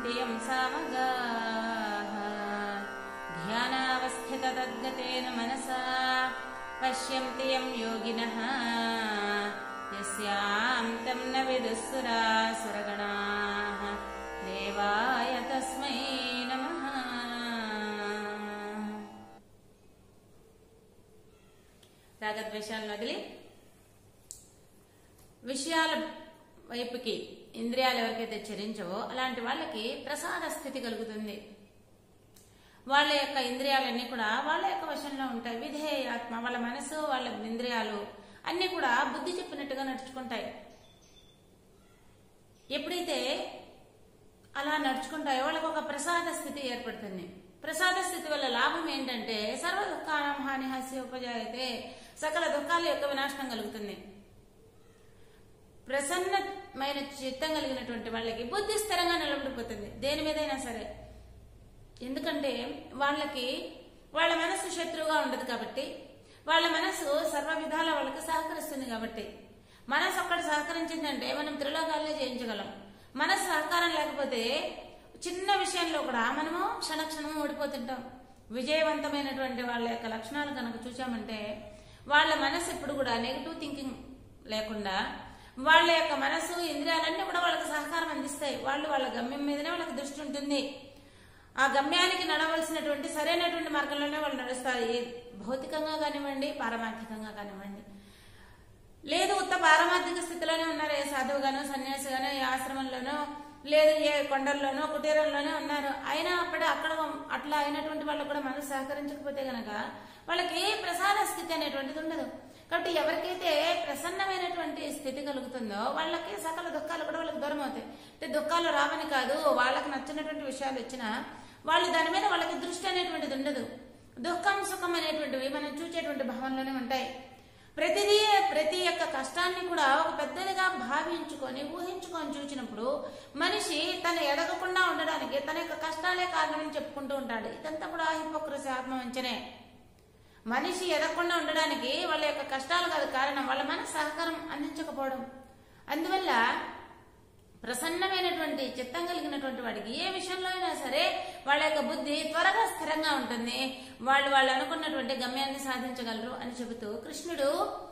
పశ్యంతి యం సామగాః ధ్యానాवस्थिततद्गतेन మనసా పశ్యంతి యం యోగినః యస్యాం తం న విదుస్సురాసురగణాః దేవాయ తస్మై నమః రాగద్వేషాలను వదిలి విషయాల వైపుకి ఇంద్రియాలు ఎవరికైతే చరించవో అలాంటి వాళ్ళకి ప్రసాద స్థితి కలుగుతుంది వాళ్ళ యొక్క ఇంద్రియాలన్నీ కూడా వాళ్ళ యొక్క వశంలో ఉంటాయి విధేయాత్మ వాళ్ళ మనసు వాళ్ళ ఇంద్రియాలు అన్నీ కూడా బుద్ధి చెప్పినట్టుగా నడుచుకుంటాయి ఎప్పుడైతే అలా నడుచుకుంటాయో వాళ్ళకి ఒక ప్రసాద స్థితి ఏర్పడుతుంది ప్రసాద స్థితి వల్ల లాభం ఏంటంటే సర్వ దుఃఖానం హాని హాస్య ఉపజాయితే సకల దుఃఖాల యొక్క వినాశనం కలుగుతుంది ప్రసన్నమైన చిత్తం కలిగినటువంటి వాళ్ళకి బుద్ధి స్థిరంగా నిలబడిపోతుంది దేని మీదైనా సరే ఎందుకంటే వాళ్ళకి వాళ్ళ మనసు శత్రువుగా ఉండదు కాబట్టి వాళ్ళ మనసు సర్వ విధాల వాళ్ళకి సహకరిస్తుంది కాబట్టి మనసు ఒక్కటి సహకరించిందంటే మనం త్రిలోకాలే జయించగలం మనసు సహకారం లేకపోతే చిన్న విషయంలో కూడా మనము క్షణక్షణము ఓడిపోతుంటాం విజయవంతమైనటువంటి వాళ్ళ యొక్క లక్షణాలు కనుక చూసామంటే వాళ్ళ మనసు ఎప్పుడు కూడా నెగిటివ్ థింకింగ్ లేకుండా వాళ్ళ యొక్క మనసు ఇంద్రియాలన్నీ కూడా వాళ్ళకి సహకారం అందిస్తాయి వాళ్ళు వాళ్ళ గమ్యం మీదనే వాళ్ళకి దృష్టి ఉంటుంది ఆ గమ్యానికి నడవలసినటువంటి సరైనటువంటి మార్గంలోనే వాళ్ళు నడుస్తారు ఏ భౌతికంగా కానివ్వండి పారమార్థికంగా కానివ్వండి లేదు ఉత్త పారమార్థిక స్థితిలోనే ఉన్నారు ఏ సాధువుగానో సన్యాసిగానో ఏ ఆశ్రమంలోనో లేదు ఏ కొండల్లోనో కుటీరంలోనే ఉన్నారు అయినా అప్పుడు అక్కడ అట్లా అయినటువంటి వాళ్ళు కూడా మనసు సహకరించకపోతే గనక వాళ్ళకి ప్రసాద స్థితి అనేటువంటిది ఉండదు కాబట్టి ఎవరికైతే ప్రసన్నమైనటువంటి స్థితి కలుగుతుందో వాళ్ళకి సకల దుఃఖాలు కూడా వాళ్ళకి దూరం అవుతాయి అంటే దుఃఖాలు రావని కాదు వాళ్ళకి నచ్చినటువంటి విషయాలు వచ్చినా వాళ్ళు దాని మీద వాళ్ళకి దృష్టి అనేటువంటిది ఉండదు దుఃఖం సుఖం అనేటువంటివి మనం చూసేటువంటి భావంలోనే ఉంటాయి ప్రతిదీ ప్రతి యొక్క కష్టాన్ని కూడా ఒక పెద్దదిగా భావించుకొని ఊహించుకొని చూసినప్పుడు మనిషి తను ఎదగకుండా ఉండడానికి తన యొక్క కష్టాలే కారణమని చెప్పుకుంటూ ఉంటాడు ఇదంతా కూడా హిపోక్రసీ ఆత్మవంచనే మనిషి ఎదగకుండా ఉండడానికి వాళ్ళ యొక్క కష్టాలు కాదు కారణం వాళ్ళ మనసు సహకారం అందించకపోవడం అందువల్ల ప్రసన్నమైనటువంటి చిత్తం కలిగినటువంటి వాడికి ఏ విషయంలో అయినా సరే వాళ్ళ యొక్క బుద్ధి త్వరగా స్థిరంగా ఉంటుంది వాళ్ళు వాళ్ళు అనుకున్నటువంటి గమ్యాన్ని సాధించగలరు అని చెబుతూ కృష్ణుడు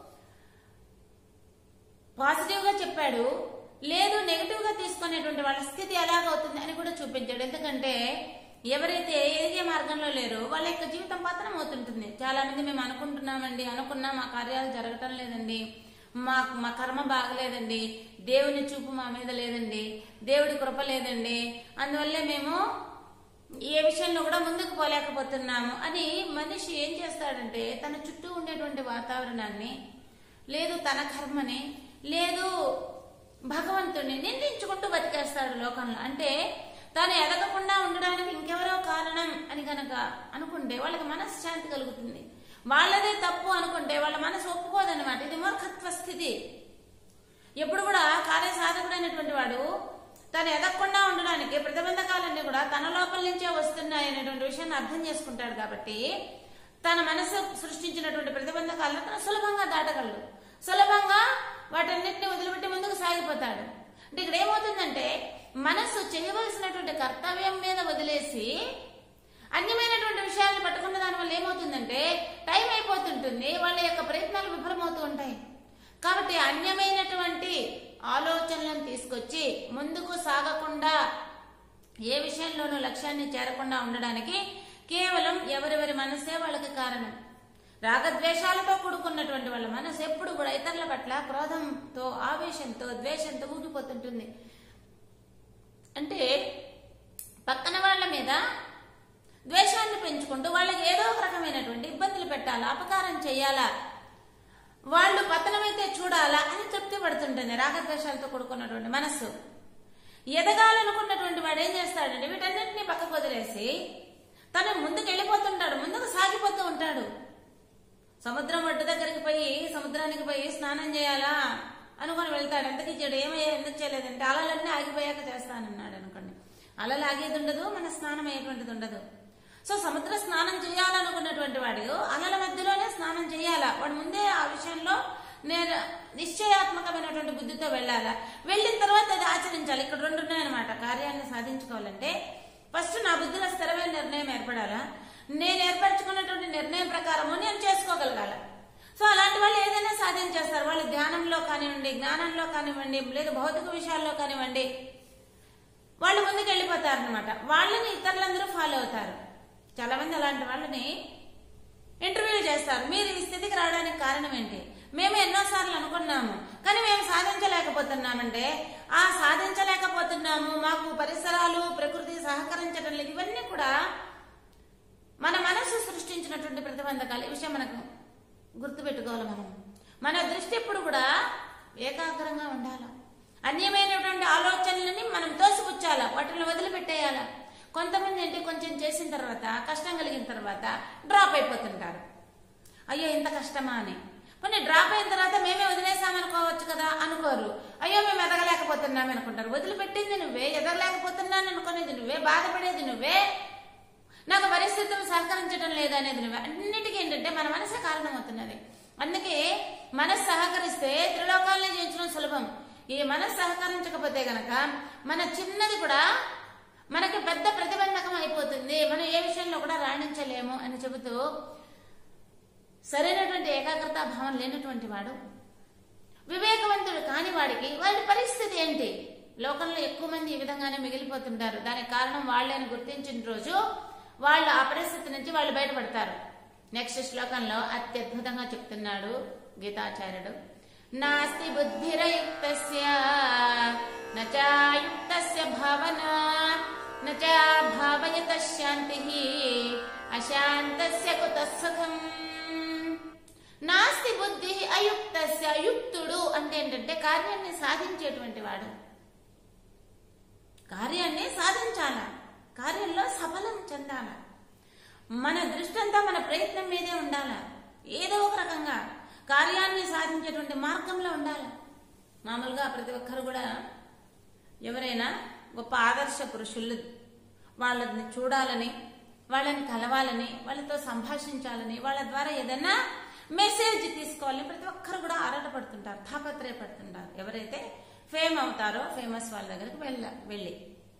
పాజిటివ్ గా చెప్పాడు లేదు నెగిటివ్ గా తీసుకునేటువంటి వాళ్ళ స్థితి ఎలాగవుతుంది అని కూడా చూపించాడు ఎందుకంటే ఎవరైతే ఏదే మార్గంలో లేరో వాళ్ళ యొక్క జీవితం పతనం అవుతుంటుంది చాలా మంది మేము అనుకుంటున్నామండి అనుకున్నా మా కార్యాలు జరగటం లేదండి మా మా కర్మ బాగలేదండి దేవుని చూపు మా మీద లేదండి దేవుడి కృప లేదండి అందువల్లే మేము ఏ విషయంలో కూడా ముందుకు పోలేకపోతున్నాము అని మనిషి ఏం చేస్తాడంటే తన చుట్టూ ఉండేటువంటి వాతావరణాన్ని లేదు తన కర్మని లేదు భగవంతుడిని నిందించుకుంటూ బతికేస్తాడు లోకంలో అంటే తాను ఎదగకుండా ఉండడానికి ఇంకెవరో కారణం అని గనక అనుకుంటే వాళ్ళకి మనశ్శాంతి కలుగుతుంది వాళ్ళదే తప్పు అనుకుంటే వాళ్ళ మనసు ఒప్పుకోదన్నమాట ఇది మూర్ఖత్వ స్థితి ఎప్పుడు కూడా కార్య సాధకుడైనటువంటి వాడు తను ఎదగకుండా ఉండడానికి ప్రతిబంధకాలన్నీ కూడా తన లోపల నుంచే వస్తున్నాయి అనేటువంటి విషయాన్ని అర్థం చేసుకుంటాడు కాబట్టి తన మనసు సృష్టించినటువంటి ప్రతిబంధకాలను తను సులభంగా దాటగలడు సులభంగా వాటన్నిటిని వదిలిపెట్టి ముందుకు సాగిపోతాడు అంటే ఇక్కడ ఏమవుతుందంటే మనసు చేయవలసినటువంటి కర్తవ్యం మీద వదిలేసి అన్యమైనటువంటి విషయాలను పట్టుకున్న దాని వల్ల ఏమవుతుందంటే టైం అయిపోతుంటుంది వాళ్ళ యొక్క ప్రయత్నాలు విఫలమవుతూ ఉంటాయి కాబట్టి అన్యమైనటువంటి ఆలోచనలను తీసుకొచ్చి ముందుకు సాగకుండా ఏ విషయంలోనూ లక్ష్యాన్ని చేరకుండా ఉండడానికి కేవలం ఎవరెవరి మనసే వాళ్ళకి కారణం రాగద్వేషాలతో కూడుకున్నటువంటి వాళ్ళ మనసు ఎప్పుడు కూడా ఇతరుల పట్ల క్రోధంతో ఆవేశంతో ద్వేషంతో ఊగిపోతుంటుంది అంటే పక్కన వాళ్ళ మీద ద్వేషాన్ని పెంచుకుంటూ వాళ్ళకి ఏదో ఒక రకమైనటువంటి ఇబ్బందులు పెట్టాలా అపకారం చేయాలా వాళ్ళు పతనమైతే చూడాలా అని తృప్తి పడుతుంటుంది రాగద్వేషాలతో కూడుకున్నటువంటి మనస్సు ఎదగాలనుకున్నటువంటి వాడు ఏం చేస్తాడంటే వీటన్నింటినీ పక్కకు వదిలేసి తను ముందుకు వెళ్ళిపోతుంటాడు ముందుకు సాగిపోతూ ఉంటాడు సముద్రం ఒడ్డు దగ్గరికి పోయి సముద్రానికి పోయి స్నానం చేయాలా అనుకొని వెళ్తాడు ఎంతకి చెడు ఏమయ్యా ఎందుకు చేయలేదంటే అలలన్నీ ఆగిపోయాక చేస్తానన్నాడు అనుకోండి అలలు ఆగేది ఉండదు మన స్నానం అయ్యేటువంటిది ఉండదు సో సముద్ర స్నానం చేయాలనుకున్నటువంటి వాడు అలల మధ్యలోనే స్నానం చేయాలా వాడు ముందే ఆ విషయంలో నేను నిశ్చయాత్మకమైనటువంటి బుద్ధితో వెళ్ళాలా వెళ్ళిన తర్వాత అది ఆచరించాలి ఇక్కడ రెండు ఉన్నాయన్నమాట కార్యాన్ని సాధించుకోవాలంటే ఫస్ట్ నా బుద్ధిలో స్థిరమైన నిర్ణయం ఏర్పడాలా నేను ఏర్పరచుకున్నటువంటి నిర్ణయం ప్రకారము నేను చేసుకోగలగాల సో అలాంటి వాళ్ళు ఏదైనా సాధించేస్తారు వాళ్ళు ధ్యానంలో కానివ్వండి జ్ఞానంలో కానివ్వండి లేదా భౌతిక విషయాల్లో కానివ్వండి వాళ్ళు ముందుకు వెళ్ళిపోతారు అనమాట వాళ్ళని ఇతరులందరూ ఫాలో అవుతారు చాలా మంది అలాంటి వాళ్ళని ఇంటర్వ్యూ చేస్తారు మీరు ఈ స్థితికి రావడానికి కారణం ఏంటి మేము ఎన్నోసార్లు అనుకున్నాము కానీ మేము సాధించలేకపోతున్నామంటే ఆ సాధించలేకపోతున్నాము మాకు పరిసరాలు ప్రకృతి సహకరించడం లేదు ఇవన్నీ కూడా మన మనసు సృష్టించినటువంటి ప్రతిబంధకాలు ఈ విషయం మనకు గుర్తుపెట్టుకోవాలి మనం మన దృష్టి ఎప్పుడు కూడా ఏకాగ్రంగా ఉండాలి అన్యమైనటువంటి ఆలోచనలని మనం తోసిపుచ్చాలా వాటిని వదిలిపెట్టేయాలా కొంతమంది ఏంటి కొంచెం చేసిన తర్వాత కష్టం కలిగిన తర్వాత డ్రాప్ అయిపోతుంటారు అయ్యో ఇంత కష్టమా అని కొన్ని డ్రాప్ అయిన తర్వాత మేమే వదిలేసామనుకోవచ్చు కదా అనుకోరు అయ్యో మేము ఎదగలేకపోతున్నాం అనుకుంటారు వదిలిపెట్టింది నువ్వే ఎదగలేకపోతున్నాను అనుకునేది నువ్వే బాధపడేది నువ్వే నాకు పరిస్థితులు సహకరించడం లేదనేది నువ్వే అన్నిటికీ ఏంటంటే మన మనసే కారణమవుతున్నది అందుకే మనసు సహకరిస్తే త్రిలోకాలని జయించడం సులభం ఈ మనసు సహకరించకపోతే గనక మన చిన్నది కూడా మనకి పెద్ద ప్రతిబంధకం అయిపోతుంది మనం ఏ విషయంలో కూడా రాణించలేము అని చెబుతూ సరైనటువంటి ఏకాగ్రతా భావం లేనటువంటి వాడు వివేకవంతుడు కాని వాడికి వాడి పరిస్థితి ఏంటి లోకంలో ఎక్కువ మంది ఈ విధంగానే మిగిలిపోతుంటారు దానికి కారణం వాళ్ళని గుర్తించిన రోజు వాళ్ళు ఆ పరిస్థితి నుంచి వాళ్ళు బయటపడతారు నెక్స్ట్ శ్లోకంలో అత్యద్భుతంగా చెప్తున్నాడు గీతాచార్యుడు నాస్తి బుద్ధిరయుక్తస్య నచాయుక్తస్య భావన నచా భావయత శాంతి అశాంతస్య కుతః సుఖం నాస్తి బుద్ధి అయుక్తస్య అయుక్తుడు అంటే ఏంటంటే కార్యాన్ని సాధించేటువంటి వాడు కార్యాన్ని సాధించాల కార్యంలో సఫలం చెందాల మన దృష్టి అంతా మన ప్రయత్నం మీదే ఉండాల ఏదో ఒక రకంగా కార్యాన్ని సాధించేటువంటి మార్గంలో ఉండాలి మామూలుగా ప్రతి ఒక్కరు కూడా ఎవరైనా గొప్ప ఆదర్శ పురుషులు వాళ్ళని చూడాలని వాళ్ళని కలవాలని వాళ్ళతో సంభాషించాలని వాళ్ళ ద్వారా ఏదైనా మెసేజ్ తీసుకోవాలని ప్రతి ఒక్కరు కూడా ఆరాటపడుతుంటారు తాపత్రయపడుతుంటారు ఎవరైతే ఫేమ్ అవుతారో ఫేమస్ వాళ్ళ దగ్గరికి వెళ్ళ వెళ్ళి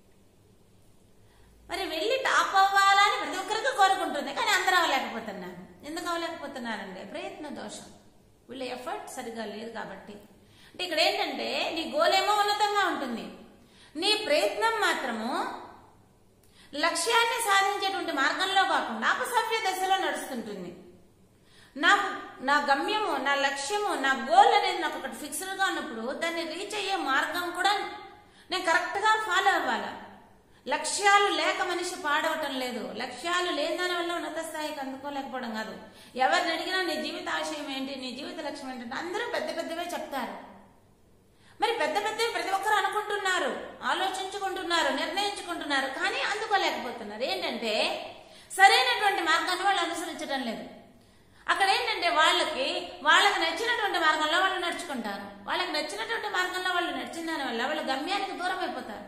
మరి వెళ్ళి టాప్ అవ్వాలని ప్రతి ఒక్కరికి కోరుకుంటుంది కానీ అందరూ అవ్వలేకపోతున్నారు ఎందుకు అవ్వలేకపోతున్నారండి ప్రయత్న దోషం వీళ్ళ ఎఫర్ట్ సరిగా లేదు కాబట్టి అంటే ఇక్కడ ఏంటంటే నీ గోల్ ఏమో ఉన్నతంగా ఉంటుంది నీ ప్రయత్నం మాత్రము లక్ష్యాన్ని సాధించేటువంటి మార్గంలో కాకుండా అపసవ్య దశలో నడుస్తుంటుంది నాకు నా గమ్యము నా లక్ష్యము నా గోల్ అనేది నాకు ఒకటి ఫిక్స్డ్గా ఉన్నప్పుడు దాన్ని రీచ్ అయ్యే మార్గం కూడా నేను కరెక్ట్గా ఫాలో అవ్వాలి లక్ష్యాలు లేక మనిషి పాడవటం లేదు లక్ష్యాలు లేని దాని వల్ల ఉన్నత స్థాయికి అందుకోలేకపోవడం కాదు ఎవరిని అడిగినా నీ జీవిత ఆశయం ఏంటి నీ జీవిత లక్ష్యం ఏంటంటే అందరూ పెద్ద పెద్దవే చెప్తారు మరి పెద్ద పెద్దవి ప్రతి ఒక్కరు అనుకుంటున్నారు ఆలోచించుకుంటున్నారు నిర్ణయించుకుంటున్నారు కానీ అందుకోలేకపోతున్నారు ఏంటంటే సరైనటువంటి మార్గాన్ని వాళ్ళు అనుసరించడం లేదు అక్కడ ఏంటంటే వాళ్ళకి వాళ్ళకి నచ్చినటువంటి మార్గంలో వాళ్ళు నడుచుకుంటారు వాళ్ళకి నచ్చినటువంటి మార్గంలో వాళ్ళు నడిచిన దాని వల్ల వాళ్ళు గమ్యానికి దూరం అయిపోతారు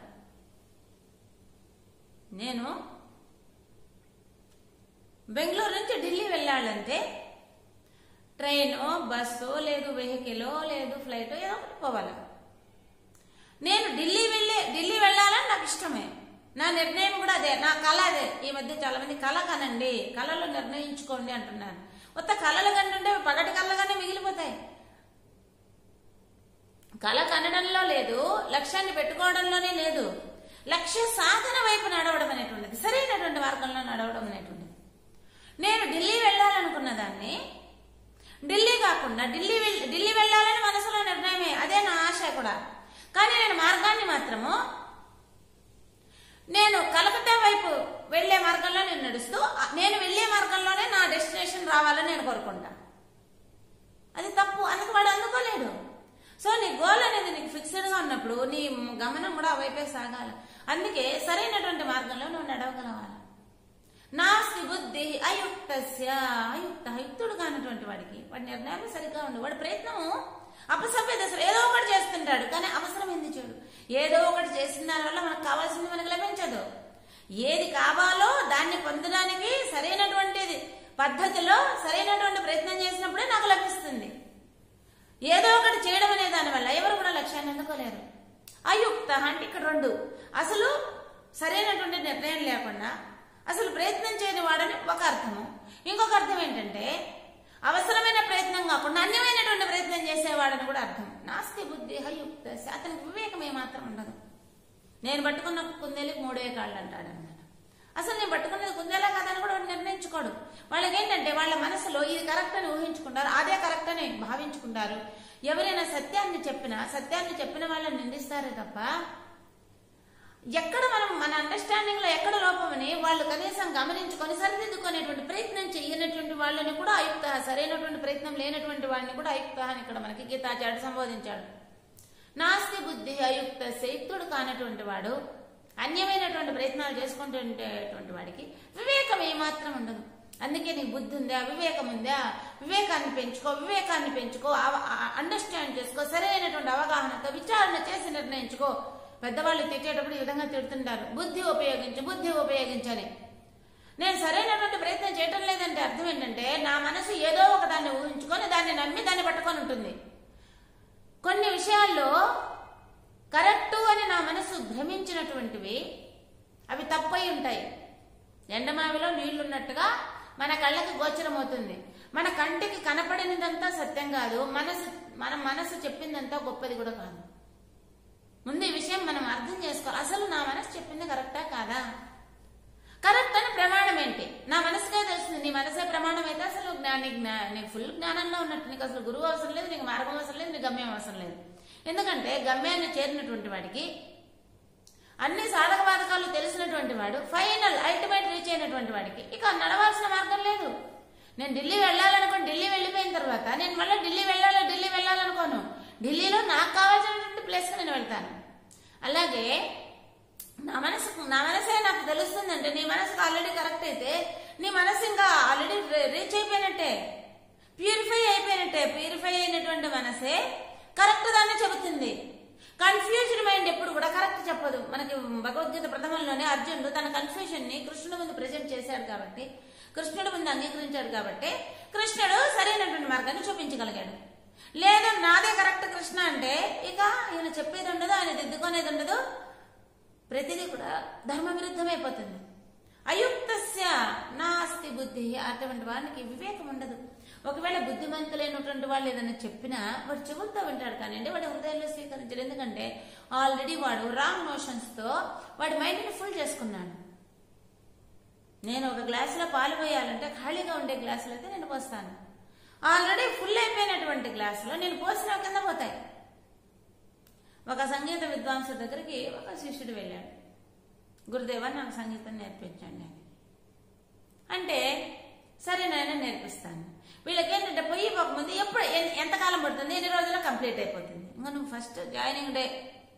నేను బెంగళూరు నుంచి ఢిల్లీ వెళ్ళాలంటే ట్రైనో బస్సో లేదు వెహికలో లేదు ఫ్లైట్ ఏదో ఒకటి పోవాలి నేను ఢిల్లీ వెళ్ళే ఢిల్లీ వెళ్ళాలని నాకు ఇష్టమే నా నిర్ణయం కూడా అదే నా కళ అదే ఈ మధ్య చాలా మంది కళ కనండి కళలు నిర్ణయించుకోండి అంటున్నాను కొత్త కళలు కంటుంటే పగటి కళ్ళగానే మిగిలిపోతాయి కళ కనడంలో లేదు లక్ష్యాన్ని పెట్టుకోవడంలోనే లేదు లక్ష్య సాధన వైపు నడవడం అనేటువంటిది సరైనటువంటి మార్గంలో నడవడం అనేటువంటిది నేను ఢిల్లీ వెళ్ళాలనుకున్న దాన్ని ఢిల్లీ కాకుండా ఢిల్లీ వెళ్- ఢిల్లీ వెళ్ళాలని మనసులో నిర్ణయమే అదే నా ఆశ కూడా కానీ నేను మార్గాన్ని మాత్రము నేను కలకత్తా వైపు వెళ్లే మార్గంలో నేను నడుస్తూ ఆ- నేను వెళ్లే మార్గంలోనే నా డెస్టినేషన్ రావాలని నేను కోరుకుంటా అది తప్పు అందుకు వాడు అందుకోలేడు సో నీ గోల్ అనేది నీకు ఫిక్స్డ్ గా ఉన్నప్పుడు నీ గమనం కూడా ఆ వైపే సాగాలి అందుకే సరైనటువంటి మార్గంలో నువ్వు నడవగలవాలి నాస్తి బుద్ధి అయుక్తస్య అయుక్త అయుక్తుడు కానటువంటి వాడికి వాడి నిర్ణయాలు సరిగ్గా ఉండు వాడి ప్రయత్నం అపసభ్య దశలో ఏదో ఒకటి చేస్తుంటాడు కానీ అవసరం ఏంది చూడు ఏదో ఒకటి చేసిన దానివల్ల మనకు కావాల్సింది మనకు లభించదు ఏది కావాలో దాన్ని పొందడానికి సరైనటువంటిది పద్ధతిలో సరైనటువంటి ప్రయత్నం చేసినప్పుడే నాకు లభిస్తుంది ఏదో ఒకటి చేయడం అనే దానివల్ల ఎవరు కూడా లక్ష్యాన్ని అందుకోలేరు అయుక్త అంటే ఇక్కడ రెండు అసలు సరైనటువంటి నిర్ణయం లేకుండా అసలు ప్రయత్నం చేయని వాడని ఒక అర్థము ఇంకొక అర్థం ఏంటంటే అవసరమైన ప్రయత్నం కాకుండా అన్యమైనటువంటి ప్రయత్నం చేసేవాడని కూడా అర్థం నాస్తి బుద్ధి అయుక్త అతనికి వివేకం ఏమాత్రం ఉండదు నేను పట్టుకున్న కుందేలికి మూడే కాళ్ళు అంటాడు అన్నమాట అసలు నేను పట్టుకున్నది కుందేలా కాదని కూడా వాడు నిర్ణయించుకోడు వాళ్ళకి ఏంటంటే వాళ్ళ మనసులో ఇది కరెక్ట్ అని ఊహించుకుంటారు అదే కరెక్ట్ అని భావించుకుంటారు ఎవరైనా సత్యాన్ని చెప్పినా సత్యాన్ని చెప్పిన వాళ్ళని నిందిస్తారే తప్ప ఎక్కడ మనం మన అండర్స్టాండింగ్ లో ఎక్కడ లోపమని వాళ్ళు కనీసం గమనించుకొని సరిదిద్దుకునేటువంటి ప్రయత్నం చేయనటువంటి వాళ్ళని కూడా అయుక్త సరైనటువంటి ప్రయత్నం లేనటువంటి వాడిని కూడా అయుక్త అని ఇక్కడ మనకి గీతాచార్యుడు సంబోధించాడు నాస్తి బుద్ధి అయుక్త శైత్యుడు కానటువంటి వాడు అన్యమైనటువంటి ప్రయత్నాలు చేసుకుంటుండేటువంటి వాడికి వివేకం ఏమాత్రం ఉండదు అందుకే నీకు బుద్ధి ఉందా వివేకం ఉందా వివేకాన్ని పెంచుకో వివేకాన్ని పెంచుకో అండర్స్టాండ్ చేసుకో సరైనటువంటి అవగాహనతో విచారణ చేసి నిర్ణయించుకో పెద్దవాళ్ళు తిట్టేటప్పుడు ఈ విధంగా తిడుతుంటారు బుద్ధి ఉపయోగించు బుద్ధి ఉపయోగించని నేను సరైనటువంటి ప్రయత్నం చేయటం లేదంటే అర్థం ఏంటంటే నా మనసు ఏదో ఒక దాన్ని ఊహించుకొని దాన్ని నమ్మి దాన్ని పట్టుకొని ఉంటుంది కొన్ని విషయాల్లో కరెక్టు అని నా మనసు భ్రమించినటువంటివి అవి తప్పై ఉంటాయి ఎండమావిలో నీళ్లున్నట్టుగా మన కళ్ళకి గోచరమవుతుంది మన కంటికి కనపడినదంతా సత్యం కాదు మనసు మన మనసు చెప్పిందంతా గొప్పది కూడా కాదు ముందు ఈ విషయం మనం అర్థం చేసుకోవాలి అసలు నా మనసు చెప్పింది కరెక్టా కాదా కరెక్ట్ అని ప్రమాణం ఏంటి నా మనసుకే తెలుస్తుంది నీ మనసే ప్రమాణం అయితే అసలు జ్ఞా- నీకు జ్ఞా- నీకు ఫుల్ జ్ఞానంలో ఉన్నట్టు నీకు అసలు గురువు అవసరం లేదు నీకు మార్గం అవసరం లేదు నీకు గమ్యం అవసరం లేదు ఎందుకంటే గమ్యాన్ని చేరినటువంటి వాడికి అన్ని సాధక బాధకాలు తెలిసినటువంటి వాడు ఫైనల్ అల్టిమేట్ రీచ్ అయినటువంటి వాడికి ఇక నడవాల్సిన మార్గం లేదు నేను ఢిల్లీ వెళ్ళాలనుకోని ఢిల్లీ వెళ్ళిపోయిన తర్వాత నేను మళ్ళీ ఢిల్లీ వెళ్ళాలి ఢిల్లీ వెళ్ళాలనుకోను ఢిల్లీలో నాకు కావాల్సినటువంటి ప్లేస్కి నేను వెళ్తాను అలాగే నా మనసు నా మనసే నాకు తెలుస్తుందంటే నీ మనసుకు ఆల్రెడీ కరెక్ట్ అయితే నీ మనసు ఇంకా ఆల్రెడీ రీచ్ అయిపోయినట్టే ప్యూరిఫై అయిపోయినట్టే ప్యూరిఫై అయినటువంటి మనసే కరెక్ట్ దాన్ని చెబుతుంది కన్ఫ్యూజ్డ్ మైండ్ ఎప్పుడు కూడా కరెక్ట్ చెప్పదు మనకి భగవద్గీత ప్రథమంలోనే అర్జునుడు తన కన్ఫ్యూజన్ ని కృష్ణుడి ముందు ప్రజెంట్ చేశాడు కాబట్టి కృష్ణుడి ముందు అంగీకరించాడు కాబట్టి కృష్ణుడు సరైనటువంటి మార్గాన్ని చూపించగలిగాడు లేదు నాదే కరెక్ట్ కృష్ణ అంటే ఇక ఈయన చెప్పేది ఉండదు ఆయన దిద్దుకునేది ఉండదు ప్రతిదీ కూడా ధర్మ విరుద్ధమైపోతుంది అయుక్తస్య నాస్తి బుద్ధి అటువంటి వానికి వివేకం ఉండదు ఒకవేళ బుద్ధిమంతులైనటువంటి వాళ్ళు ఏదైనా చెప్పినా వాడు చెవులతో వింటాడు కానివ్వండి వాడి హృదయంలో స్వీకరించాడు ఎందుకంటే ఆల్రెడీ వాడు రాంగ్ నోషన్స్ తో వాడి మైండ్ ని ఫుల్ చేసుకున్నాడు నేను ఒక గ్లాసులో పాలు పోయాలంటే ఖాళీగా ఉండే గ్లాసులో అయితే నేను పోస్తాను ఆల్రెడీ ఫుల్ అయిపోయినటువంటి గ్లాసులో నేను పోసిన కింద పోతాయి ఒక సంగీత విద్వాంసుడి దగ్గరికి ఒక శిష్యుడు వెళ్ళాడు గురుదేవ నాకు సంగీతం నేర్పించండి అని అంటే సరే నాయన నేర్పిస్తాను వీళ్ళకి ఏంటంటే పొయ్యి పోకముందు ఎప్పుడు ఎన్- ఎంతకాలం పడుతుంది ఎన్ని రోజుల్లో కంప్లీట్ అయిపోతుంది ఇంకా నువ్వు ఫస్ట్ జాయినింగ్ డే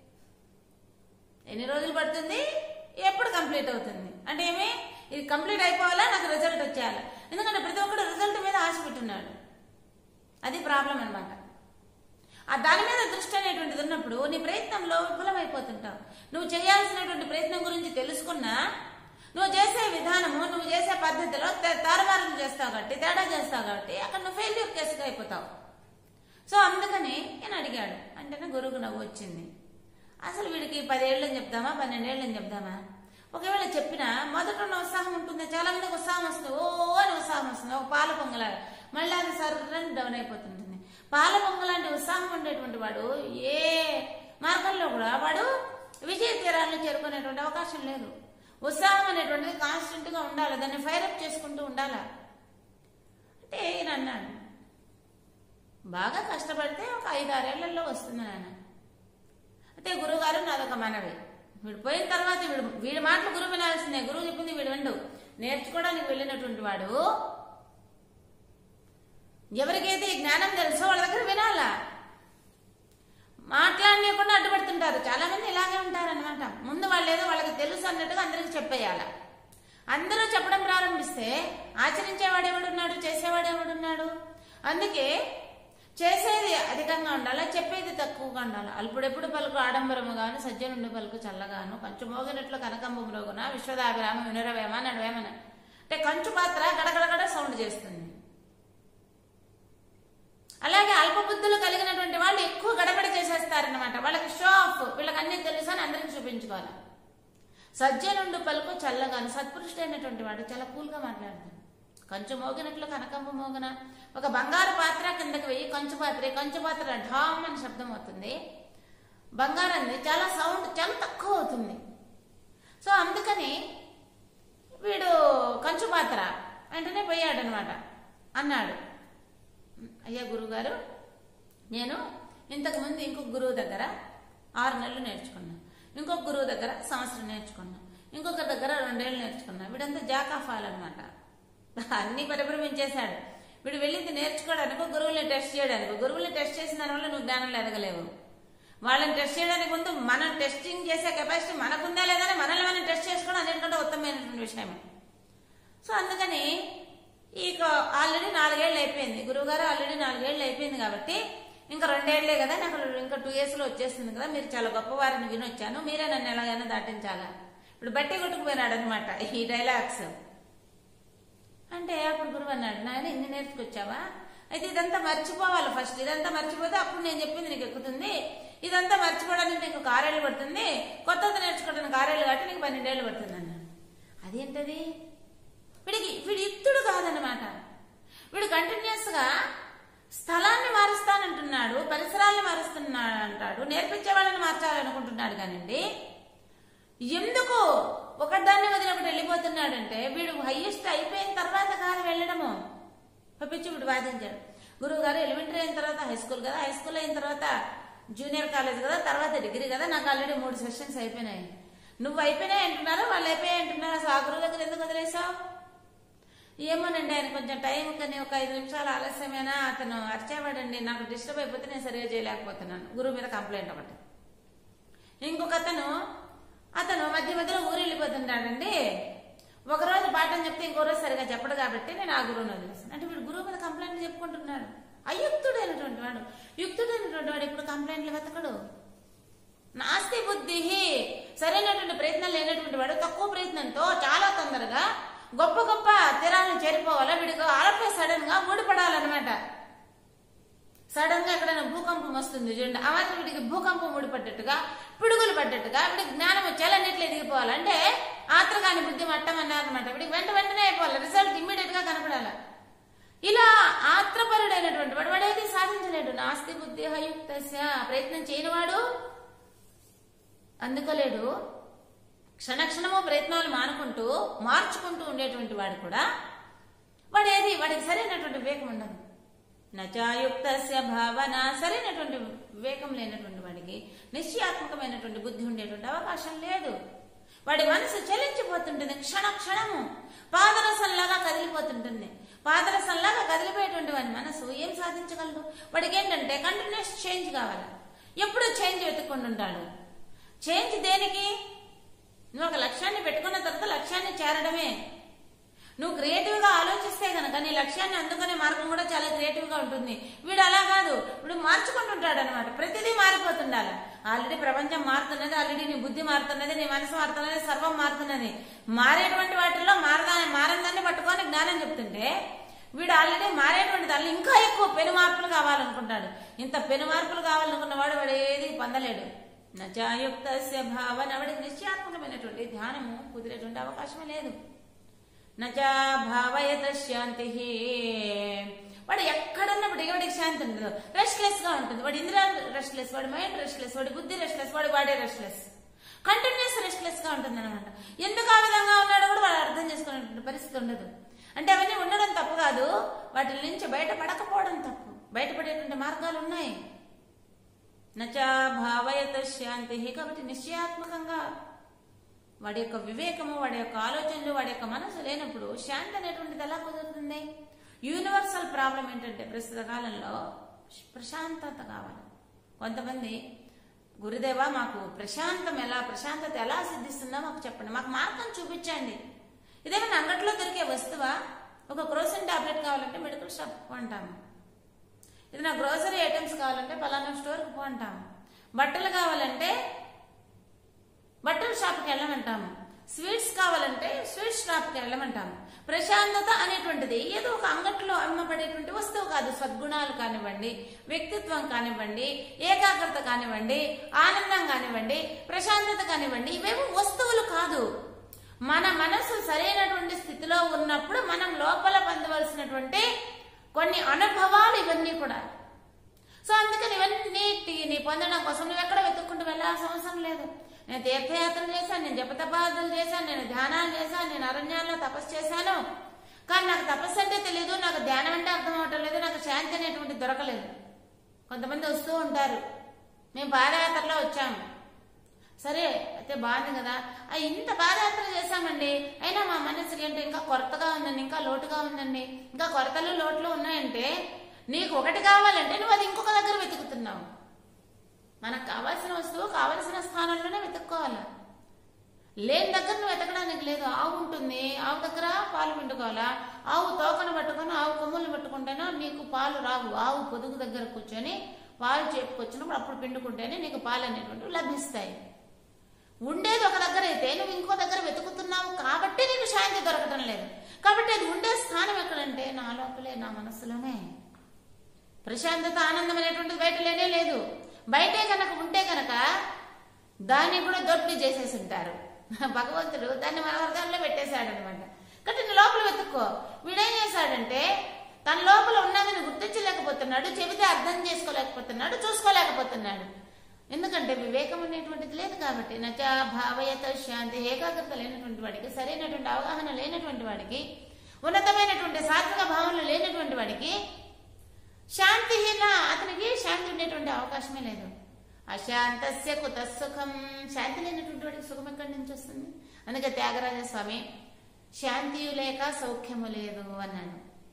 ఎన్ని రోజులు పడుతుంది ఎప్పుడు కంప్లీట్ అవుతుంది అంటే ఏమి ఇది కంప్లీట్ అయిపోవాలా నాకు రిజల్ట్ వచ్చేయాలి ఎందుకంటే ప్రతి ఒక్కడు రిజల్ట్ మీద ఆశ పెట్టున్నాడు అది ప్రాబ్లం అనమాట ఆ దాని మీద దృష్టి అనేటువంటిది ఉన్నప్పుడు నీ ప్రయత్నంలో విఫలమైపోతుంటావు నువ్వు చేయాల్సినటువంటి ప్రయత్నం గురించి తెలుసుకున్నా నువ్వు చేసే విధానము నువ్వు చేసే పద్ధతిలో తే- తారుమారులు చేస్తావు కాబట్టి తేడా చేస్తావు కాబట్టి అక్కడ నువ్వు ఫెయిల్యూర్ కేసుగా అయిపోతావు సో అందుకని నేను అడిగాడు అంటేనే గురువుకు నవ్వు వచ్చింది అసలు వీడికి పదేళ్ళని చెప్దామా పన్నెండేళ్ళని చెప్దామా ఒకవేళ చెప్పినా మొదట ఉన్న ఉత్సాహం ఉంటుంది చాలా మందికి ఉత్సాహం వస్తుంది ఓ అని ఉత్సాహం వస్తుంది ఒక పాల పొంగలాగా మళ్ళీ అది సర్రని డౌన్ అయిపోతుంటుంది పాల పొంగలాంటి ఉత్సాహం ఉండేటువంటి వాడు ఏ మార్గంలో కూడా వాడు విజయ తీరాలను చేరుకునేటువంటి అవకాశం లేదు ఉత్సాహం అనేటువంటిది కాన్స్టెంట్ గా ఉండాలి దాన్ని ఫైరప్ చేసుకుంటూ ఉండాలా అంటే ఈయన అన్నాడు బాగా కష్టపడితే ఒక ఐదు ఆరేళ్లలో వస్తుంది నాన్న అంటే గురువుగారు నాదొక మనవి వీడు పోయిన తర్వాత వీడు వీడి మాటలు గురువు వినాల్సిందే గురువు చెప్పింది వీడు విండు నేర్చుకోవడానికి వెళ్ళినటువంటి వాడు ఎవరికైతే ఈ జ్ఞానం తెలుసో వాళ్ళ దగ్గర వినాలా మాట్లాడనీయకుండా అడ్డుపడుతుంటారు చాలా మంది ఇలాగే ఉంటారనమాట ముందు వాళ్ళు ఏదో వాళ్ళకి తెలుసు అన్నట్టుగా అందరికి చెప్పేయాల అందరూ చెప్పడం ప్రారంభిస్తే ఆచరించేవాడు ఎవడున్నాడు చేసేవాడు ఎవడున్నాడు అందుకే చేసేది అధికంగా ఉండాలి చెప్పేది తక్కువగా ఉండాలి అల్పుడెప్పుడు పలుకు ఆడంబరము గాను సజ్జనుండి పలుకు చల్లగాను కంచు మోగినట్లు కనకంబు మ్రోగున విశ్వదాభిరామ వినురవేమ నడవేమన అంటే కంచు పాత్ర గడగడగడ సౌండ్ చేస్తుంది అలాగే అల్పబుద్ధులు కలిగినటువంటి వాళ్ళు ఎక్కువ గడబడి చేసేస్తారనమాట వాళ్ళకి షో ఆఫ్ వీళ్ళకి అన్ని తెలుసు అని అందరికి చూపించుకోవాలి సజ్జనుండు పలుకు చల్లగాను సత్పురుషుడైనటువంటి వాడు చాలా కూల్గా మాట్లాడతాడు కంచు మోగినట్లు కనకంబు మోగన ఒక బంగారు పాత్ర కిందకి వెయ్యి కంచు పాత్ర కంచు పాత్ర ఢామ్ అని శబ్దం అవుతుంది బంగారంది చాలా సౌండ్ చాలా తక్కువ అవుతుంది సో అందుకని వీడు కంచు పాత్ర వెంటనే పోయాడు అనమాట అన్నాడు అయ్యా గురువుగారు నేను ఇంతకు ముందు ఇంకొక గురువు దగ్గర ఆరు నెలలు నేర్చుకున్నా ఇంకొక గురువు దగ్గర సంవత్సరం నేర్చుకున్నా ఇంకొక దగ్గర రెండేళ్ళు నేర్చుకున్నా వీడంతా జాక్ ఆఫ్ ఆల్ అనమాట అన్ని పరిభ్రమించేశాడు వీడు వెళ్ళింది నేర్చుకోవడానికి గురువుల్ని టెస్ట్ చేయడానికి గురువుల్ని టెస్ట్ చేసిన దానివల్ల నువ్వు జ్ఞానంలో ఎదగలేవు వాళ్ళని టెస్ట్ చేయడానికి ముందు మనం టెస్టింగ్ చేసే కెపాసిటీ మనకుందా లేదా అని మనల్ని మనం టెస్ట్ చేసుకోవడం అన్నిటికంటే ఉత్తమమైనటువంటి విషయం సో అందుకని ఇక ఆల్రెడీ నాలుగేళ్ళు అయిపోయింది గురువుగారు ఆల్రెడీ నాలుగేళ్ళు అయిపోయింది కాబట్టి ఇంకా రెండేళ్లే కదా నాకు ఇంకా టూ ఇయర్స్ లో వచ్చేస్తుంది కదా మీరు చాలా గొప్పవారిని వినొచ్చాను మీరే నన్ను ఎలాగైనా దాటించాలా ఇప్పుడు బట్టి కొట్టుకుపోయినాడు అనమాట ఈ డైలాగ్స్ అంటే అప్పుడు గురువు అన్నాడు నాయన ఇన్ని నేర్చుకొచ్చావా అయితే ఇదంతా మర్చిపోవాలి ఫస్ట్ ఇదంతా మర్చిపోతే అప్పుడు నేను చెప్పింది నీకు ఎక్కుతుంది ఇదంతా మర్చిపోవడానికి నీకు ఒక ఆరేళ్ళు పడుతుంది కొత్తది నేర్చుకోవడానికి ఆరేళ్ళు కాబట్టి నీకు పన్నెండేళ్ళు పడుతుంది అన్నాడు అదేంటది వీడికి వీడు యుక్తుడు కాదనమాట వీడు కంటిన్యూస్ గా స్థలాన్ని మారుస్తానంటున్నాడు పరిసరాల్ని మారుస్తున్నాడు అంటాడు నేర్పించే వాళ్ళని మార్చాలనుకుంటున్నాడు కానివ్వండి ఎందుకు ఒకదాన్ని వదిలి ఒకటి వెళ్ళిపోతున్నాడంటే వీడు హైయెస్ట్ అయిపోయిన తర్వాత కాదు వెళ్ళడము పంపించి వీడు వాదించాడు గురువు గారు ఎలిమెంటరీ అయిన తర్వాత హై స్కూల్ కదా హై స్కూల్ అయిన తర్వాత జూనియర్ కాలేజ్ కదా తర్వాత డిగ్రీ కదా నాకు ఆల్రెడీ మూడు సెషన్స్ అయిపోయినాయి నువ్వు అయిపోయినాయి అంటున్నారు వాళ్ళు అయిపోయాయి అంటున్నారు అసలు ఆ గురువు దగ్గర ఎందుకు వదిలేసావు ఏమోనండి ఆయన కొంచెం టైం కానీ ఒక ఐదు నిమిషాలు ఆలస్యమైనా అతను అరిచేవాడండి నాకు డిస్టర్బ్ అయిపోతే నేను సరిగా చేయలేకపోతున్నాను గురువు మీద కంప్లైంట్ ఒకటి ఇంకొక అతను అతను మధ్య మధ్యలో ఊరు వెళ్ళిపోతుంటాడండి ఒక రోజు పాఠం చెప్తే ఇంకో రోజు సరిగా చెప్పడు కాబట్టి నేను ఆ గురువుని వదిలేస్తాను అంటే వీడు గురువు మీద కంప్లైంట్ చెప్పుకుంటున్నాడు అయుక్తుడైనటువంటి వాడు యుక్తుడైనటువంటి వాడు ఇప్పుడు కంప్లైంట్లు వెతకడు నాస్తి బుద్ధి సరైనటువంటి ప్రయత్నం లేనటువంటి వాడు తక్కువ ప్రయత్నంతో చాలా తొందరగా గొప్ప గొప్ప తీరాలను చేరిపోవాలా వీడికి ఆలపే సడన్ గా ఊడిపడాలన్నమాట సడన్ గా ఎక్కడైనా భూకంపం వస్తుంది చూడండి ఆ మాత్రం వీడికి భూకంపం ఊడిపడ్డట్టుగా పిడుగులు పడ్డట్టుగా వీడికి జ్ఞానం వచ్చేయాలన్నిట్లు ఎదిగిపోవాలి అంటే ఆత్రగాని బుద్ధి మట్టం అన్నారనమాట వీడికి వెంట వెంటనే అయిపోవాలి రిజల్ట్ ఇమ్మీడియట్ గా కనపడాలి ఇలా ఆత్రపరుడైనటువంటి వాడు వాడేది సాధించలేడు నాస్తి బుద్ధి హయుక్తస్య ప్రయత్నం చేయనివాడు అందుకోలేడు క్షణక్షణము ప్రయత్నాలు మానుకుంటూ మార్చుకుంటూ ఉండేటువంటి వాడు కూడా వాడు ఏది వాడికి సరైనటువంటి వివేకం ఉండదు నచాయుక్తస్య భావన సరైనటువంటి వివేకం లేనటువంటి వాడికి నిశ్చయాత్మకమైనటువంటి బుద్ధి ఉండేటువంటి అవకాశం లేదు వాడి మనసు చలించిపోతుంటుంది క్షణ క్షణము పాదరసంలాగా కదిలిపోతుంటుంది పాదరసంలాగా కదిలిపోయేటువంటి వాడి మనసు ఏం సాధించగలడు వాడికి ఏంటంటే కంటిన్యూస్ చేంజ్ కావాలి ఎప్పుడు చేంజ్ వెతుక్కుంటూ ఉంటాడు చేంజ్ దేనికి నువ్వు ఒక లక్ష్యాన్ని పెట్టుకున్న తర్వాత లక్ష్యాన్ని చేరడమే నువ్వు క్రియేటివ్ గా ఆలోచిస్తే కనుక నీ లక్ష్యాన్ని అందుకునే మార్గం కూడా చాలా క్రియేటివ్ గా ఉంటుంది వీడు అలా కాదు వీడు మార్చుకుంటుంటాడు అనమాట ప్రతిదీ మారిపోతుండాలి ఆల్రెడీ ప్రపంచం మారుతున్నది ఆల్రెడీ నీ బుద్ధి మారుతున్నది నీ మనసు మారుతున్నది సర్వం మారుతున్నది మారేటువంటి వాటిల్లో మారదా మారందాన్ని పట్టుకొని జ్ఞానం చెప్తుంటే వీడు ఆల్రెడీ మారేటువంటి దానిలో ఇంకా ఎక్కువ పెను మార్పులు కావాలనుకుంటాడు ఇంత పెను మార్పులు కావాలనుకున్నవాడు వాడు ఏది పొందలేడు నచాయుక్తస్య భావన వాడికి నిశ్చయాత్మకమైనటువంటి ధ్యానము కుదిరేటువంటి అవకాశమే లేదు నచా భావయత శాంతి వాడు ఎక్కడున్నా వాడు వాడికి శాంతి ఉండదు రెస్ట్లెస్ గా ఉంటుంది వాడి ఇంద్రియాలు రెస్ట్లెస్ వాడి మైండ్ రెస్ట్లెస్ వాడి బుద్ధి రెస్ట్లెస్ వాడి బాడీ రెస్ట్లెస్ కంటిన్యూస్ రెస్ట్లెస్ గా ఉంటుంది అనమాట ఎందుకు ఆ విధంగా ఉన్నాడో కూడా వాడు అర్థం చేసుకునేటువంటి పరిస్థితి ఉండదు అంటే అవన్నీ ఉండడం తప్పు కాదు వాటి నుంచి బయటపడకపోవడం తప్పు బయటపడేటువంటి మార్గాలు ఉన్నాయి నచా భావయత శాంతి కాబట్టి నిశ్చయాత్మకంగా వాడి యొక్క వివేకము వాడి యొక్క ఆలోచనలు వాడి యొక్క మనసు లేనప్పుడు శాంతి అనేటువంటిది ఎలా కుదురుతుంది యూనివర్సల్ ప్రాబ్లం ఏంటంటే ప్రస్తుత కాలంలో ప్రశాంతత కావాలి కొంతమంది గురుదేవా మాకు ప్రశాంతం ఎలా ప్రశాంతత ఎలా సిద్ధిస్తుందో మాకు చెప్పండి మాకు మార్గం చూపించండి ఇదేమైనా అంగట్లో దొరికే వస్తువా ఒక క్రోసిన్ టాబ్లెట్ కావాలంటే మెడికల్ షాప్ కొంటాము ఏదైనా గ్రోసరీ ఐటమ్స్ కావాలంటే పలానా స్టోర్కి పోంటాము బట్టలు కావాలంటే బట్టల షాప్కి వెళ్ళమంటాము స్వీట్స్ కావాలంటే స్వీట్ షాప్ షాప్కి వెళ్ళమంటాం ప్రశాంతత అనేటువంటిది ఏదో ఒక అంగట్లో అమ్మబడేటువంటి వస్తువు కాదు సద్గుణాలు కానివ్వండి వ్యక్తిత్వం కానివ్వండి ఏకాగ్రత కానివ్వండి ఆనందం కానివ్వండి ప్రశాంతత కానివ్వండి ఇవేవి వస్తువులు కాదు మన మనసు సరైనటువంటి స్థితిలో ఉన్నప్పుడు మనం లోపల పొందవలసినటువంటి కొన్ని అనుభవాలు ఇవన్నీ కూడా సో అందుకని ఇవన్నిటిని పొందడం కోసం నువ్వు ఎక్కడ వెతుక్కుంటూ వెళ్ళాల్సిన అవసరం లేదు నేను తీర్థయాత్రలు చేశాను నేను జపతపాదులు చేశాను నేను ధ్యానాలు చేశాను నేను అరణ్యాల్లో తపస్సు చేశాను కానీ నాకు తపస్సు అంటే తెలియదు నాకు ధ్యానం అంటే అర్థం అవటం లేదు నాకు శాంతి అనేటువంటి దొరకలేదు కొంతమంది వస్తూ ఉంటారు మేము పాదయాత్రలో వచ్చాము సరే అయితే బాగుంది కదా ఆ ఇంత పాదయాత్ర చేశామండి అయినా మా మనసుకి ఏంటో ఇంకా కొరతగా ఉందండి ఇంకా లోటుగా ఉందండి ఇంకా కొరతలు లోట్లు ఉన్నాయంటే నీకు ఒకటి కావాలంటే నువ్వు అది ఇంకొక దగ్గర వెతుకుతున్నావు మనకు కావాల్సిన వస్తువు కావాల్సిన స్థానంలోనే వెతుక్కోవాలి లేని దగ్గర నువ్వు వెతకడానికి లేదు ఆవు ఉంటుంది ఆవు దగ్గర పాలు పిండుకోవాలా ఆవు తోకను పట్టుకొని ఆవు కొమ్ములు పట్టుకుంటేనో నీకు పాలు రావు ఆవు పొదుగు దగ్గర కూర్చొని పాలు చేపుకొచ్చినప్పుడు అప్పుడు పిండుకుంటేనే నీకు పాలు అనేటువంటివి లభిస్తాయి ఉండేది ఒక దగ్గర అయితే నువ్వు ఇంకో దగ్గర వెతుకుతున్నావు కాబట్టి నీకు శాంతి దొరకటం లేదు కాబట్టి అది ఉండే స్థానం ఎక్కడంటే నా లోపలే నా మనస్సులోనే ప్రశాంతత ఆనందం అనేటువంటిది బయట లేనే లేదు బయటే కనుక ఉంటే కనుక దాన్ని కూడా దొడ్డి చేసేసి ఉంటారు భగవంతుడు దాన్ని మన హృదయంలో పెట్టేశాడు అనమాట కాబట్టి నువ్వు లోపల వెతుక్కో వీడేం చేశాడంటే తన లోపల ఉన్నదని గుర్తించలేకపోతున్నాడు చెబితే అర్థం చేసుకోలేకపోతున్నాడు చూసుకోలేకపోతున్నాడు ఎందుకంటే వివేకం అనేటువంటిది లేదు కాబట్టి నచ భావయత శాంతి ఏకాగ్రత లేనటువంటి వాడికి సరైనటువంటి అవగాహన లేనటువంటి వాడికి ఉన్నతమైనటువంటి సాత్విక భావనలు లేనటువంటి వాడికి శాంతిహీన అతనికి శాంతి ఉండేటువంటి అవకాశమే లేదు అశాంతస్య కుత సుఖం శాంతి లేనటువంటి వాడికి సుఖం ఎక్కడి నుంచి వస్తుంది అందుకే త్యాగరాజ స్వామి శాంతియు లేక సౌఖ్యము లేదు అన్నాడు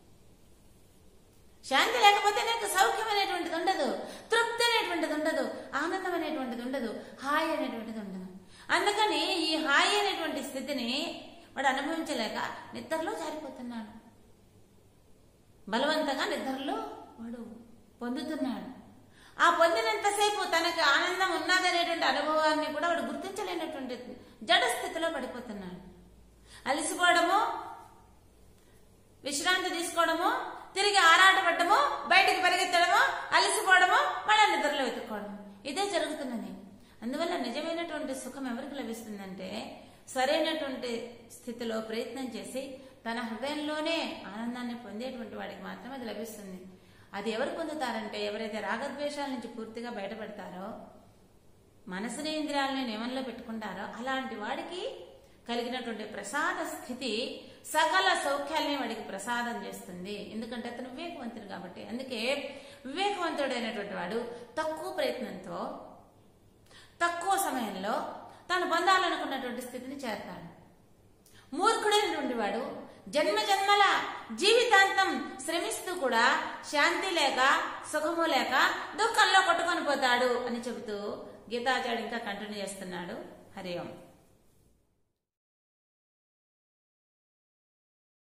శాంతి లేకపోతే నీకు సౌఖ్యం అనేటువంటిది ఉండదు తృప్తి అనేటువంటిది ఉండదు ఆనందం అనేటువంటిది ఉండదు హాయి అనేటువంటిది ఉండదు అందుకని ఈ హాయి అనేటువంటి స్థితిని వాడు అనుభవించలేక నిద్రలో జారిపోతున్నాడు బలవంతంగా నిద్రలో వాడు పొందుతున్నాడు ఆ పొందినంతసేపు తనకి ఆనందం ఉన్నదనేటువంటి అనుభవాన్ని కూడా వాడు గుర్తించలేనటువంటి జడ స్థితిలో పడిపోతున్నాడు అలసిపోవడము విశ్రాంతి తీసుకోవడము తిరిగి ఆరాటపడము బయటికి పరిగెత్తడము అలసిపోవడము మళ్ళీ నిద్రలో వెతుక్కోవడము ఇదే జరుగుతున్నది అందువల్ల నిజమైనటువంటి సుఖం ఎవరికి లభిస్తుందంటే సరైనటువంటి స్థితిలో ప్రయత్నం చేసి తన హృదయంలోనే ఆనందాన్ని పొందేటువంటి వాడికి మాత్రమే అది లభిస్తుంది అది ఎవరు పొందుతారంటే ఎవరైతే రాగద్వేషాల నుంచి పూర్తిగా బయటపడతారో మనసుని ఇంద్రియాలని నియమంలో పెట్టుకుంటారో అలాంటి వాడికి కలిగినటువంటి ప్రసాద స్థితి సకల సౌఖ్యాలని వాడికి ప్రసాదం చేస్తుంది ఎందుకంటే అతను వివేకవంతుడు కాబట్టి అందుకే వివేకవంతుడైనటువంటి వాడు తక్కువ ప్రయత్నంతో తక్కువ సమయంలో తాను పొందాలనుకున్నటువంటి స్థితిని చేరతాడు మూర్ఖుడైనటువంటి వాడు జన్మ జన్మల జీవితాంతం శ్రమిస్తూ కూడా శాంతి లేక సుఖము లేక దుఃఖంలో కొట్టుకొని పోతాడు అని చెబుతూ గీతాచార్యుడు ఇంకా కంటిన్యూ చేస్తున్నాడు హరి ఓం